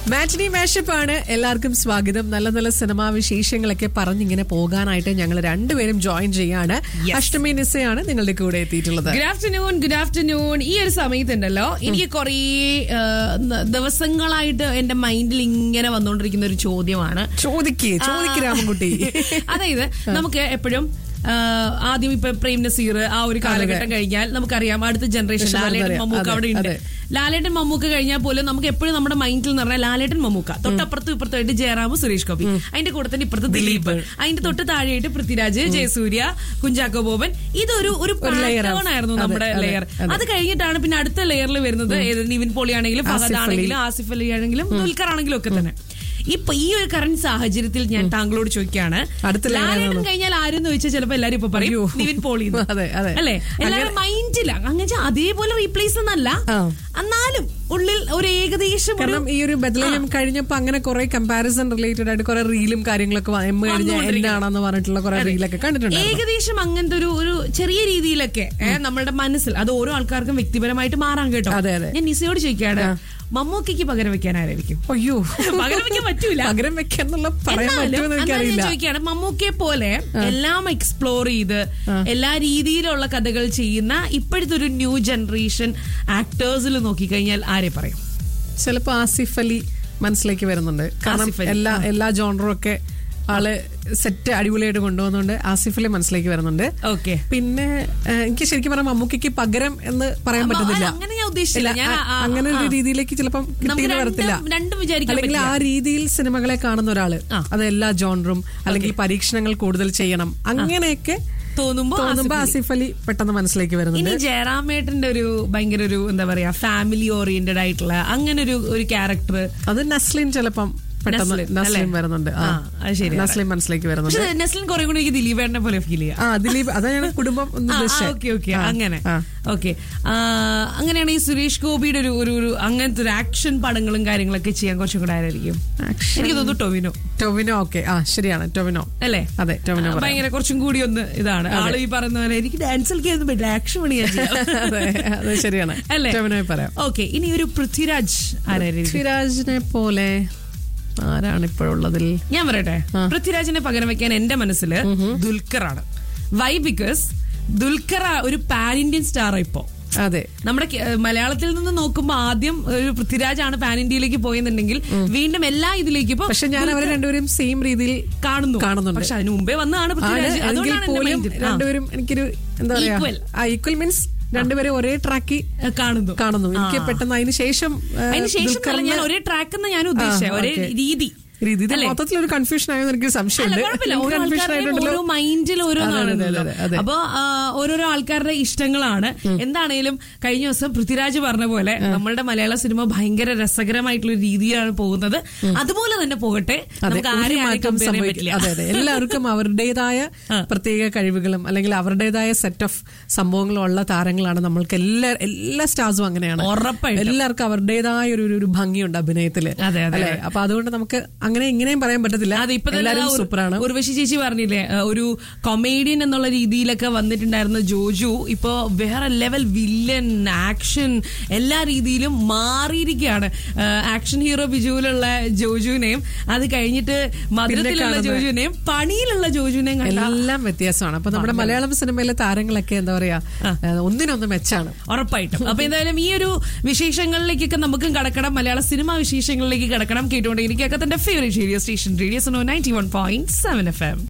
മാറ്റിനി mashup ആണ് എല്ലാവർക്കും സ്വാഗതം നല്ല നല്ല സിനിമാ വിശേഷങ്ങളൊക്കെ പറഞ്ഞിങ്ങനെ പോകാനായിട്ട് ഞങ്ങൾ രണ്ടുപേരും ജോയിൻ ചെയ്യാണ് Yes. അഷ്ടമി നിസയാണ് നിങ്ങളുടെ കൂടെ എത്തിയിട്ടുള്ളത് ഗുഡ് ആഫ്റ്റർനൂൺ ഗുഡ് ആഫ്റ്റർനൂൺ ഈ ഒരു സമയത്തുണ്ടല്ലോ എനിക്ക് കുറേ ആ, ന- ദിവസങ്ങളായിട്ട് എന്റെ മൈൻഡിൽ ഇങ്ങനെ വന്നുകൊണ്ടിരിക്കുന്ന ഒരു ചോദ്യമാണ് ചോദിക്കേ ചോദിക്ക് രാമൻകുട്ടി അതായത് നമുക്ക് എപ്പോഴും ആ, ആദ്യം ഇപ്പൊ പ്രേം നസീർ ആ ഒരു കാലഘട്ടം കഴിഞ്ഞാൽ നമുക്കറിയാം അടുത്ത ജനറേഷൻ പക്ഷെ ലാലേട്ടൻ നമുക്കറിയാം. മമ്മൂക്ക അതെ, അവിടെ ഉണ്ട് അതെ. ലാലേട്ടൻ മമ്മൂക്ക കഴിഞ്ഞാൽ പോലും നമുക്ക് എപ്പോഴും നമ്മുടെ മൈൻഡിൽ എന്ന് പറഞ്ഞാൽ ലാലേട്ടൻ മമ്മൂക്ക തൊട്ടപ്പുറത്തും ഇപ്പുറത്തായിട്ട് ജയറാം സുരേഷ് ഗോപി അതിന്റെ കൂടെ തന്നെ ഇപ്പുറത്ത് ദിലീപ് അതിന്റെ തൊട്ട് താഴെയായിട്ട് പൃഥ്വിരാജ് ജയസൂര്യ കുഞ്ചാക്കോ ബോബൻ ഇതൊരു ഒരു ഒരു layer pattern of- ആയിരുന്നു അതെ, നമ്മുടെ അതെ, ലെയർ അതെ. അത് കഴിഞ്ഞിട്ടാണ് പിന്നെ അടുത്ത ലെയറിൽ വരുന്നത് ഏത് നിവിൻ പോളി ആണെങ്കിലും ആസിഫ് ഫഹദ് അലി. ആണെങ്കിലും ആസിഫ് അലി ആണെങ്കിലും ദുൽഖർ ആണെങ്കിലും ഒക്കെ തന്നെ ഇപ്പൊ ഈ ഒരു കറന്റ് സാഹചര്യത്തിൽ ഞാൻ താങ്കളോട് ചോദിക്കുകയാണ് അടുത്ത layer ലാലേട്ടൻ ആണോ? കഴിഞ്ഞാൽ ആരെന്ന് ചോദിച്ചാൽ ചിലപ്പോ എല്ലാരും ഇപ്പൊ പറയും അയ്യോ. നിവിൻ പോളി എന്ന്. അതെ, അതെ. അല്ലേ എല്ലാവരും മൈൻഡില്ല അങ്ങനെ വെച്ചാ അതേപോലെ റീപ്ലേസ് എന്നല്ല ആ. എന്നാലും ഉള്ളിൽ ഒരു ഏകദേശം ഒരു കാരണം ഈ ഒരു ബദലയം കഴിഞ്ഞപ്പോ അങ്ങനെ കുറെ കമ്പാരിസൺ റിലേറ്റഡ് ആയിട്ട് കുറെ റീലും കാര്യങ്ങളൊക്കെ വ- എം കഴിഞ്ഞ എന്നാണെന്ന് പറഞ്ഞിട്ടുള്ള കുറെ റീലൊക്കെ കണ്ടിട്ടുണ്ട് ഏകദേശം അങ്ങനത്തെ ഒരു ഒരു ചെറിയ രീതിയിലൊക്കെ ഏ, നമ്മളുടെ മനസ്സിൽ അത് ഓരോ ആൾക്കാർക്കും വ്യക്തിപരമായിട്ട് മാറാൻ കേട്ടോ അതെ, അതെ. ഞാൻ നിസയോട് ചോദിക്കാണ് മമ്മൂക്കയ്ക്ക് പകരം വെക്കാൻ ആരായിരിക്കും അയ്യോ പകരം വെക്കാൻ പറ്റൂല പകരം വെക്കാന്നുള്ള പറയാൻ എന്നാലും പറ്റുമെന്ന് എന്നാലും ഞാൻ എനിക്കറിയില്ല ചോദിക്കുകയാണ് മമ്മൂക്കയെ പോലെ എല്ലാം എക്സ്പ്ലോർ ചെയ്ത് എല്ലാ രീതിയിലുള്ള കഥകൾ ചെയ്യുന്ന ഇപ്പോഴത്തെ ഒരു ന്യൂ ജനറേഷൻ ആക്ടേഴ്സിൽ നോക്കിക്കഴിഞ്ഞാൽ ആരെ പറയും ചിലപ്പോ ആസിഫ് അലി മനസ്സിലേക്ക് വരുന്നുണ്ട് കാരണം ആസിഫ് അലി, എല്ലാ എല്ലാ ജോണറും ഒക്കെ ആള് സെറ്റ് അടിപൊളിയായിട്ട് കൊണ്ടുപോകുന്നുണ്ട് ആസിഫ് അലി മനസ്സിലേക്ക് വരുന്നുണ്ട് ഓക്കെ പിന്നെ ഏഹ്, എനിക്ക് ശരിക്കും പറഞ്ഞാൽ മമ്മൂക്കയ്ക്ക് പകരം എന്ന് പറയാൻ അമ്മ, പറ്റുന്നില്ല അല്ല, അങ്ങനെ ഞാൻ ഉദ്ദേശിച്ചില്ല. ഇല്ല, ഞാൻ ആ- ആ- ആ- അങ്ങനെ ഒരു ആ. രീതിയിലേക്ക് ചിലപ്പം കിട്ടിയെന്ന് രണ്ടും- വരത്തില്ല രണ്ടും വിചാരിക്കാൻ അല്ലെങ്കിൽ ആ പറ്റില്ല. രീതിയിൽ സിനിമകളെ കാണുന്ന ഒരാള് ആ. അത് എല്ലാ ജോണറും അല്ലെങ്കിൽ പരീക്ഷണങ്ങൾ കൂടുതൽ ചെയ്യണം അങ്ങനെയൊക്കെ തോന്നുമ്പോ തോന്നുമ്പോ ആസിഫ് അലി. ആസിഫ് അലി പെട്ടെന്ന് മനസ്സിലേക്ക് വരുന്നുണ്ട് ഇനി ജയറാമേട്ടന്റെ ഒരു ഭയങ്കര ഒരു എന്താ പറയാ ഫാമിലി ഓറിയന്റഡ് ആയിട്ടുള്ള അങ്ങനെ ഒരു ഒരു ക്യാരക്ടർ അത് നസ്ലിൻ ചിലപ്പം പെട്ടെന്ന് നസ്ലിൻ, നസ്ലിൻ അല്ലേ? വരുന്നുണ്ട് ആ. ആ, അത് ശരിയാണ്. നസ്ലിൻ മനസ്സിലേക്ക് വരുന്നുണ്ട് പക്ഷെ നെസ്ലിൻ കുറെ കൂടി എനിക്ക് ദിലീപേട്ടനെ പോലെ ഫീൽ ചെയ്യാം ആ ദിലീപ് അതാണ് കുടുംബം ഒന്ന് ഉദ്ദേശിച്ചത്. ഓക്കെ ഓക്കെ ആ, അങ്ങനെ ആ. ഓക്കെ അങ്ങനെയാണെങ്കിൽ സുരേഷ് ഗോപിയുടെ ഒരു ഒരു ഒരു അങ്ങനത്തെ ഒരു ആക്ഷൻ പടങ്ങളും കാര്യങ്ങളൊക്കെ ചെയ്യാൻ കുറച്ചും കൂടെ ആരായിരിക്കും Action. എനിക്ക് തോന്നുന്നു ടൊവിനോ ടൊവിനോ ഓക്കെ ആ ശരിയാണ് ടൊവിനോ അല്ലേ അതെ ടൊവിനോ ആ, പറയാം. ഭയങ്കര കുറച്ചും കൂടി ഒന്ന് ഇതാണ് ആള് ഈ പറയുന്ന പോലെ എനിക്ക് ഡാൻസ് കളിക്കാൻ പറ്റില്ല ആക്ഷൻ പണി ഞാൻ ചെയ്യാം അതെ അത് ശരിയാണ് അല്ലേ ടൊവിനോയെ പറയാം ഓക്കെ ഇനി ഒരു പൃഥ്വിരാജ് ആരായിരിക്കും പൃഥ്വിരാജിനെ പോലെ ആരാണ് ഇപ്പോഴുള്ളതിൽ ഞാൻ പറയട്ടെ പൃഥ്വിരാജിനെ പകരം വെക്കാൻ എന്റെ മനസ്സിൽ ദുൽഖറാണ് വൈ ബിക്കോസ് ദുൽഖർ ഒരു പാൻ ഇന്ത്യൻ സ്റ്റാർ ഇപ്പോ അതെ നമ്മുടെ കേ- മലയാളത്തിൽ നിന്ന് നോക്കുമ്പോൾ ആദ്യം ഒരു പൃഥ്വിരാജാണ് പാൻ ഇന്ത്യയിലേക്ക് പോയെന്നുണ്ടെങ്കിൽ വീണ്ടും എല്ലാ ഇതിലേക്ക് ഇപ്പൊ പക്ഷെ ഞാൻ അവരെ രണ്ടുപേരും സെയിം രീതിയിൽ കാണുന്നു കാണുന്നുണ്ട്. പക്ഷെ അതിന് മുമ്പേ വന്നതാണ് ആണ് പൃഥ്വിരാജ് എങ്കിൽ അതുകൊണ്ടാണ് എന്റെ പോലും mind ൽ. ആ, രണ്ടുപേരും എനിക്കൊരു എന്താ പറയാ Equal. ആ ഈക്വൽ മീൻസ് രണ്ടുപേരും ഒരേ ട്രാക്കിൽ കാണുന്നു കാണുന്നു എനിക്ക് പെട്ടെന്ന് അതിന് ശേഷം ആ, അതിന് ശേഷം ദുൽഖറിന് ഞാൻ ഒരേ ട്രാക്ക് എന്ന് ഞാൻ ഉദ്ദേശിച്ചത് ആ, ഒരേ okay. രീതി രീതി ഇത് അല്ലേ? മൊത്തത്തിൽ ഒരു കൺഫ്യൂഷൻ ആയെന്ന് എനിക്ക് അല്ല, സംശയമുണ്ട് കുഴപ്പമില്ല. എനിക്ക് ഓരോ confusion ആൾക്കാരുടെയും ആയിട്ടുണ്ടല്ലോ. ഓരോ മൈൻഡിൽ ഓരോന്നാണ് അതെ, അതെ, അതെ, അതെ. അപ്പൊ ആ, ഓരോരോ ആൾക്കാരുടെ ഇഷ്ടങ്ങളാണ് എന്താണേലും കഴിഞ്ഞ ദിവസം പൃഥ്വിരാജ് പറഞ്ഞ പോലെ നമ്മളുടെ മലയാള സിനിമ ഭയങ്കര രസകരമായിട്ടുള്ള ഒരു രീതിയാണ് പോകുന്നത് അതുപോലെ തന്നെ പോകട്ടെ അതെ, നമുക്ക് ഒരു ആരെയും മാറ്റം കമ്പയർ ചെയ്യാൻ സംഭവിക്കില്ല. പറ്റില്ല അതെ അതെ എല്ലാവർക്കും അവരുടേതായ പ്രത്യേക കഴിവുകളും അല്ലെങ്കിൽ അവരുടേതായ സെറ്റ് ഓഫ് സംഭവങ്ങളും ഉള്ള താരങ്ങളാണ് നമ്മൾക്ക് എല്ലാ എല്ലാ സ്റ്റാർസും അങ്ങനെയാണ് ഉറപ്പായിട്ടും. എല്ലാവർക്കും അവരുടേതായ ഒരു ഒരു- ഒരു ഭംഗിയുണ്ട് അഭിനയത്തില് അതെ, അതെ, അല്ലെ അപ്പൊ അതുകൊണ്ട് നമുക്ക് അങ്ങനെ ഇങ്ങനെയും പറയാൻ പറ്റത്തില്ല അതെ ഇപ്പൊ തന്നെ എല്ലാവരും ആ ഒരു- സൂപ്പറാണ് ഉർവശി ചേച്ചി പറഞ്ഞില്ലേ ആ, ഒരു കൊമേഡിയൻ എന്നുള്ള രീതിയിലൊക്കെ വന്നിട്ടുണ്ടായിരുന്ന ജോജു ഇപ്പൊ വേറെ ലെവൽ വില്ലൻ ആക്ഷൻ എല്ലാ രീതിയിലും മാറിയിരിക്കുകയാണ് ആ, ആക്ഷൻ ഹീറോ ബിജുവിലുള്ള ജോജുവിനെയും അത് കഴിഞ്ഞിട്ട് മധുരത്തിലുള്ള കാണുന്ന- ജോജുവിനെയും പണിയിലുള്ള ജോജുവിനെയും കണ്ട എല്ലാം വ്യത്യാസമാണ് അപ്പൊ നമ്മുടെ മലയാളം സിനിമയിലെ താരങ്ങളൊക്കെ എന്താ പറയാ ഏഹ്, ഒന്നിനൊന്ന് മെച്ചാണ് ഉറപ്പായിട്ടും അപ്പൊ എന്തായാലും ഈ ഒരു വിശേഷങ്ങളിലേക്കൊക്കെ നമുക്കും കടക്കണം മലയാള സിനിമ വിശേഷങ്ങളിലേക്ക് കടക്കണം കേട്ടുകൊണ്ടേ എനിക്കൊക്കെ തന്റെ ഫേവറേറ്റ് റേഡിയോ സ്റ്റേഷൻ റേഡിയോ സോ ninety one point seven F M